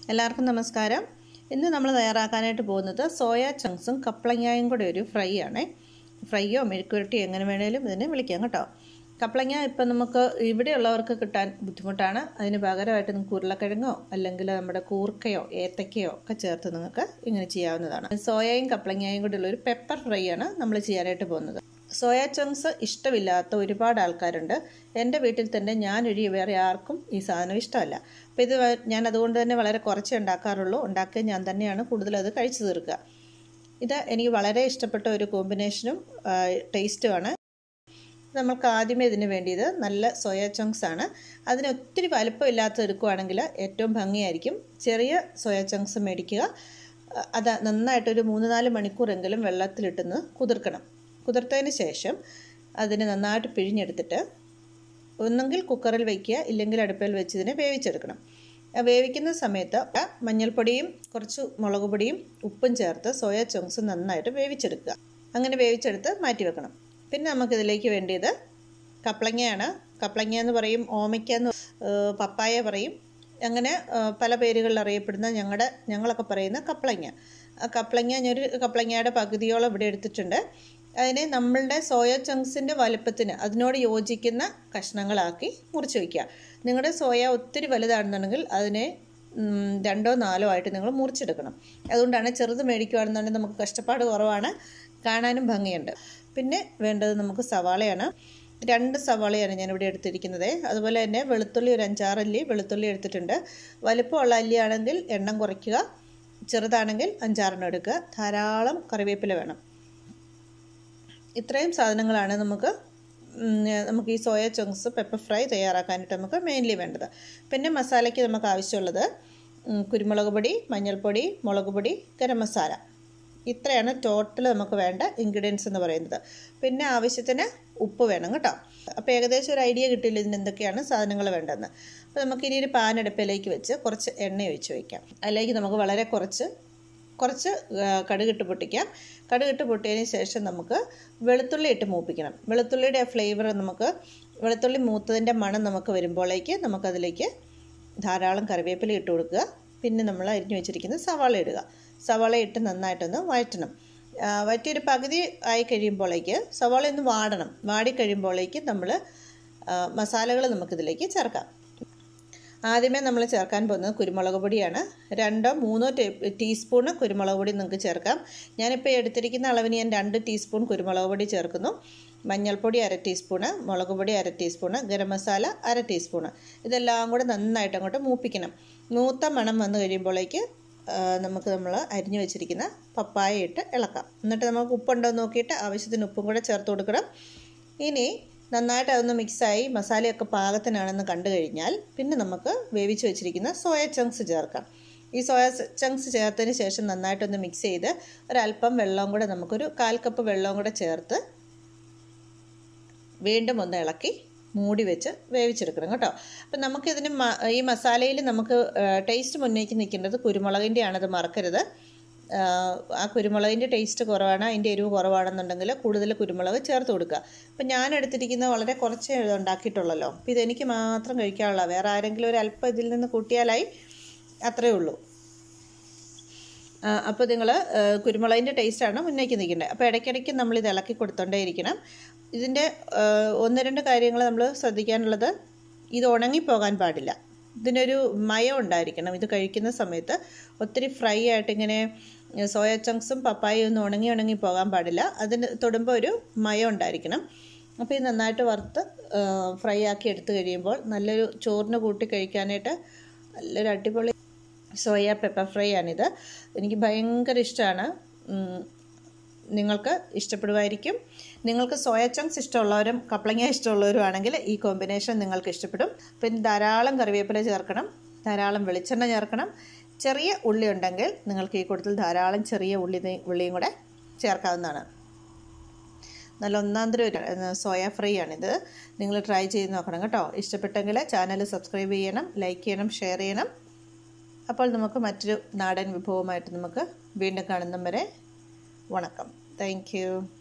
എല്ലാവർക്കും നമസ്കാരം ഇന്ന് നമ്മൾ തയ്യാറാക്കാനായിട്ട് പോകുന്നത് സോയ ചങ്ക്സും കപ്ലങ്ങായും കൂടെ ഒരു ഫ്രൈ ആണേ ഫ്രൈയോ മെഴുക്കുരട്ടിയോ എങ്ങനെ വേണേലും ഇതിനെ വിളിക്കാം കേട്ടോ കപ്ലങ്ങ ഇപ്പം നമുക്ക് ഇവിടെയുള്ളവർക്ക് കിട്ടാൻ ബുദ്ധിമുട്ടാണ് അതിന് പകരമായിട്ട് നിങ്ങൾക്ക് ഉരുളക്കിഴങ്ങോ അല്ലെങ്കിൽ നമ്മുടെ കൂർക്കയോ ഏത്തക്കയോ ഒക്കെ ചേർത്ത് നിങ്ങൾക്ക് ഇങ്ങനെ ചെയ്യാവുന്നതാണ് സോയയും കപ്ലങ്ങയും കൂടെയുള്ള ഒരു പെപ്പർ ഫ്രൈ ആണ് നമ്മൾ ചെയ്യാനായിട്ട് പോകുന്നത് സോയ ചങ്ക്സ് ഇഷ്ടമില്ലാത്ത ഒരുപാട് ആൾക്കാരുണ്ട് എൻ്റെ വീട്ടിൽ തന്നെ ഞാനൊഴി വേറെ ആർക്കും ഈ സാധനം ഇഷ്ടമല്ല അപ്പോൾ ഇത് ഞാൻ അതുകൊണ്ട് തന്നെ വളരെ കുറച്ചേ ഉണ്ടാക്കാറുള്ളൂ ഉണ്ടാക്കിയ ഞാൻ തന്നെയാണ് കൂടുതൽ അത് കഴിച്ചു തീർക്കുക ഇത് എനിക്ക് വളരെ ഇഷ്ടപ്പെട്ട ഒരു കോമ്പിനേഷനും ടേസ്റ്റുമാണ് നമുക്ക് ആദ്യമേ ഇതിന് വേണ്ടിയത് നല്ല സോയ ചങ്ക്സ് ആണ് അതിന് ഒത്തിരി വലുപ്പമില്ലാത്ത എടുക്കുകയാണെങ്കിൽ ഏറ്റവും ഭംഗിയായിരിക്കും ചെറിയ സോയ ചങ്ക്സ് മേടിക്കുക അത് നന്നായിട്ടൊരു മൂന്ന് നാല് മണിക്കൂറെങ്കിലും വെള്ളത്തിലിട്ടുന്ന് കുതിർക്കണം കുതിർത്തതിന് ശേഷം അതിനെ നന്നായിട്ട് പിഴിഞ്ഞെടുത്തിട്ട് ഒന്നെങ്കിൽ കുക്കറിൽ വയ്ക്കുക ഇല്ലെങ്കിൽ അടുപ്പിൽ വെച്ച് ഇതിനെ വേവിച്ചെടുക്കണം വേവിക്കുന്ന സമയത്ത് മഞ്ഞൾപ്പൊടിയും കുറച്ച് മുളക് പൊടിയും ഉപ്പും ചേർത്ത് സോയ ചങ്ക്സ് നന്നായിട്ട് വേവിച്ചെടുക്കുക അങ്ങനെ വേവിച്ചെടുത്ത് മാറ്റി വെക്കണം പിന്നെ നമുക്കിതിലേക്ക് വേണ്ടിയത് കപ്ലങ്ങയാണ് കപ്ലങ്ങ എന്ന് പറയും ഓമയ്ക്ക എന്ന് പപ്പായ പറയും അങ്ങനെ പല പേരുകളിൽ അറിയപ്പെടുന്ന ഞങ്ങളുടെ ഞങ്ങളൊക്കെ പറയുന്ന കപ്ലങ്ങ കപ്ലങ്ങ ഞാനൊരു കപ്ലങ്ങയുടെ പകുതിയോളം ഇവിടെ എടുത്തിട്ടുണ്ട് അതിനെ നമ്മളുടെ സോയ ചങ്ക്സിൻ്റെ വലുപ്പത്തിന് അതിനോട് യോജിക്കുന്ന കഷ്ണങ്ങളാക്കി മുറിച്ച് വയ്ക്കുക നിങ്ങളുടെ സോയ ഒത്തിരി വലുതാണെന്നുണ്ടെങ്കിൽ അതിനെ രണ്ടോ നാലോ ആയിട്ട് നിങ്ങൾ മുറിച്ചെടുക്കണം അതുകൊണ്ടാണ് ചെറുത് മേടിക്കുകയാണെന്നുണ്ടെങ്കിൽ നമുക്ക് കഷ്ടപ്പാട് കുറവാണ് കാണാനും ഭംഗിയുണ്ട് പിന്നെ വേണ്ടത് നമുക്ക് സവാളയാണ് രണ്ട് സവാളയാണ് ഞാനിവിടെ എടുത്തിരിക്കുന്നത് അതുപോലെ തന്നെ വെളുത്തുള്ളി ഒരു അഞ്ചാറല്ലി വെളുത്തുള്ളി എടുത്തിട്ടുണ്ട് വലിപ്പമുള്ള അല്ലിയാണെങ്കിൽ എണ്ണം കുറയ്ക്കുക ചെറുതാണെങ്കിൽ അഞ്ചാറെണ്ണം എടുക്കുക ധാരാളം കറിവേപ്പില വേണം ഇത്രയും സാധനങ്ങളാണ് നമുക്ക് നമുക്ക് ഈ സോയ ചങ്ക്സ് പെപ്പർ ഫ്രൈ തയ്യാറാക്കാനായിട്ട് നമുക്ക് മെയിൻലി വേണ്ടത് പിന്നെ മസാലയ്ക്ക് നമുക്ക് ആവശ്യമുള്ളത് കുരുമുളക് പൊടി മഞ്ഞൾപ്പൊടി മുളക് പൊടി ഗരം മസാല ഇത്രയാണ് ടോട്ടൽ നമുക്ക് വേണ്ട ഇൻഗ്രീഡിയൻസ് എന്ന് പറയുന്നത് പിന്നെ ആവശ്യത്തിന് ഉപ്പ് വേണം കേട്ടോ അപ്പോൾ ഏകദേശം ഒരു ഐഡിയ കിട്ടില്ല ഇതിന് എന്തൊക്കെയാണ് സാധനങ്ങൾ വേണ്ടതെന്ന് അപ്പോൾ നമുക്ക് ഇനി ഒരു പാൻ അടുപ്പിലേക്ക് വെച്ച് കുറച്ച് എണ്ണ ഒഴിച്ച് വയ്ക്കാം അതിലേക്ക് നമുക്ക് വളരെ കുറച്ച് കുറച്ച് കടുകിട്ട് പൊട്ടിക്കാം കടുകിട്ട് പൊട്ടിയതിന് ശേഷം നമുക്ക് വെളുത്തുള്ളി ഇട്ട് മൂപ്പിക്കണം വെളുത്തുള്ളിയുടെ ഫ്ലേവർ നമുക്ക് വെളുത്തുള്ളി മൂത്തതിൻ്റെ മണം നമുക്ക് വരുമ്പോഴേക്ക് നമുക്കതിലേക്ക് ധാരാളം കറിവേപ്പില ഇട്ട് കൊടുക്കുക പിന്നെ നമ്മൾ അരിഞ്ഞു വെച്ചിരിക്കുന്ന സവാള ഇടുക സവാള ഇട്ട് നന്നായിട്ടൊന്ന് വഴറ്റണം വറ്റിയൊരു പകുതി ആയി കഴിയുമ്പോഴേക്ക് സവാള ഒന്ന് വാടണം വാടി കഴിയുമ്പോഴേക്ക് നമ്മൾ മസാലകൾ നമുക്കിതിലേക്ക് ചേർക്കാം ആദ്യമേ നമ്മൾ ചേർക്കാൻ പോകുന്നത് കുരുമുളക് പൊടിയാണ് രണ്ടോ മൂന്നോ ടീസ്പൂണ് കുരുമുളക് പൊടി നിങ്ങൾക്ക് ചേർക്കാം ഞാനിപ്പോൾ എടുത്തിരിക്കുന്ന അളവിന് ഞാൻ രണ്ട് ടീസ്പൂൺ കുരുമുളക് പൊടി ചേർക്കുന്നു മഞ്ഞൾപ്പൊടി അര ടീസ്പൂണ് മുളക് പൊടി അര ടീസ്പൂണ് ഗരം മസാല അര ടീസ്പൂണ് ഇതെല്ലാം കൂടെ നന്നായിട്ട് അങ്ങോട്ട് മൂപ്പിക്കണം മൂത്ത മണം വന്നു കഴിയുമ്പോഴേക്ക് നമുക്ക് നമ്മൾ അരിഞ്ഞു വെച്ചിരിക്കുന്ന പപ്പായ ഇട്ട് ഇളക്കാം എന്നിട്ട് നമുക്ക് ഉപ്പുണ്ടോ നോക്കിയിട്ട് ആവശ്യത്തിന് ഉപ്പും കൂടെ ചേർത്ത് കൊടുക്കണം ഇനി നന്നായിട്ട് അതൊന്ന് മിക്സായി മസാലയൊക്കെ പാകത്തിനാണെന്ന് കണ്ടു കഴിഞ്ഞാൽ പിന്നെ നമുക്ക് വേവിച്ച് വെച്ചിരിക്കുന്ന സോയ ചങ്ക്സ് ചേർക്കാം ഈ സോയ ചങ്ക്സ് ചേർത്തതിന് ശേഷം നന്നായിട്ടൊന്ന് മിക്സ് ചെയ്ത് ഒരല്പം വെള്ളവും കൂടെ നമുക്കൊരു കാൽ കപ്പ് വെള്ളവും കൂടെ ചേർത്ത് വീണ്ടും ഒന്ന് ഇളക്കി മൂടി വെച്ച് വേവിച്ചെടുക്കണം കേട്ടോ അപ്പം നമുക്കിതിന് ഈ മസാലയിൽ നമുക്ക് ടേസ്റ്റ് മുന്നേക്ക് നിൽക്കേണ്ടത് കുരുമുളകിൻ്റെ ആണത് മറക്കരുത് ആ കുരുമുളകിൻ്റെ ടേസ്റ്റ് കുറവാണ് അതിൻ്റെ എരിവ് കുറവാണെന്നുണ്ടെങ്കിൽ കൂടുതൽ കുരുമുളക് ചേർത്ത് കൊടുക്കുക അപ്പം ഞാൻ എടുത്തിരിക്കുന്ന വളരെ കുറച്ചേ ഉണ്ടാക്കിയിട്ടുള്ളല്ലോ അപ്പോൾ ഇതെനിക്ക് മാത്രം കഴിക്കാനുള്ള വേറെ ആരെങ്കിലും ഒരു അല്പം ഇതിൽ നിന്ന് കൂട്ടിയാലായി അത്രയേ ഉള്ളൂ അപ്പോൾ നിങ്ങൾ കുരുമുളകിൻ്റെ ടേസ്റ്റാണ് മുന്നേക്ക് നിൽക്കേണ്ടത് അപ്പോൾ ഇടയ്ക്കിടയ്ക്ക് നമ്മൾ ഇത് ഇളക്കി കൊടുത്തോണ്ടേ ഇരിക്കണം ഇതിൻ്റെ ഒന്ന് രണ്ട് കാര്യങ്ങൾ നമ്മൾ ശ്രദ്ധിക്കാനുള്ളത് ഇത് ഉണങ്ങിപ്പോകാൻ പാടില്ല ഇതിനൊരു മയം ഉണ്ടായിരിക്കണം ഇത് കഴിക്കുന്ന സമയത്ത് ഒത്തിരി ഫ്രൈ ആയിട്ട് ഇങ്ങനെ സോയ ചങ്ക്സും പപ്പായയും ഒന്നും ഉണങ്ങി ഉണങ്ങി പോകാൻ പാടില്ല അതിന് തൊടുമ്പോൾ ഒരു മയം ഉണ്ടായിരിക്കണം അപ്പോൾ ഇത് നന്നായിട്ട് വറുത്ത് ഫ്രൈ ആക്കി എടുത്തു കഴിയുമ്പോൾ നല്ലൊരു ചോറിന് കൂട്ടി കഴിക്കാനായിട്ട് നല്ലൊരു അടിപൊളി സോയ പെപ്പർ ഫ്രൈ ആണിത് എനിക്ക് ഭയങ്കര ഇഷ്ടമാണ് നിങ്ങൾക്ക് ഇഷ്ടപ്പെടുമായിരിക്കും നിങ്ങൾക്ക് സോയ ചങ്ക്സ് ഇഷ്ടമുള്ളവരും കപ്ലങ്ങ ഇഷ്ടമുള്ളവരും ആണെങ്കിൽ ഈ കോമ്പിനേഷൻ നിങ്ങൾക്ക് ഇഷ്ടപ്പെടും പിന്നെ ധാരാളം കറിവേപ്പില ചേർക്കണം ധാരാളം വെളിച്ചെണ്ണ ചേർക്കണം ചെറിയ ഉള്ളി ഉണ്ടെങ്കിൽ നിങ്ങൾക്ക് ഈ കൂട്ടത്തിൽ ധാരാളം ചെറിയ ഉള്ളി ഉള്ളിയും കൂടെ ചേർക്കാവുന്നതാണ് നല്ല ഒന്നാന്തരം ഒരു സോയ ഫ്രൈ ആണിത് നിങ്ങൾ ട്രൈ ചെയ്ത് നോക്കണം കേട്ടോ ഇഷ്ടപ്പെട്ടെങ്കിൽ ചാനൽ സബ്സ്ക്രൈബ് ചെയ്യണം ലൈക്ക് ചെയ്യണം ഷെയർ ചെയ്യണം അപ്പോൾ നമുക്ക് മറ്റൊരു നാടൻ വിഭവമായിട്ട് നമുക്ക് വീണ്ടും കാണുന്നവരെ വണക്കം താങ്ക്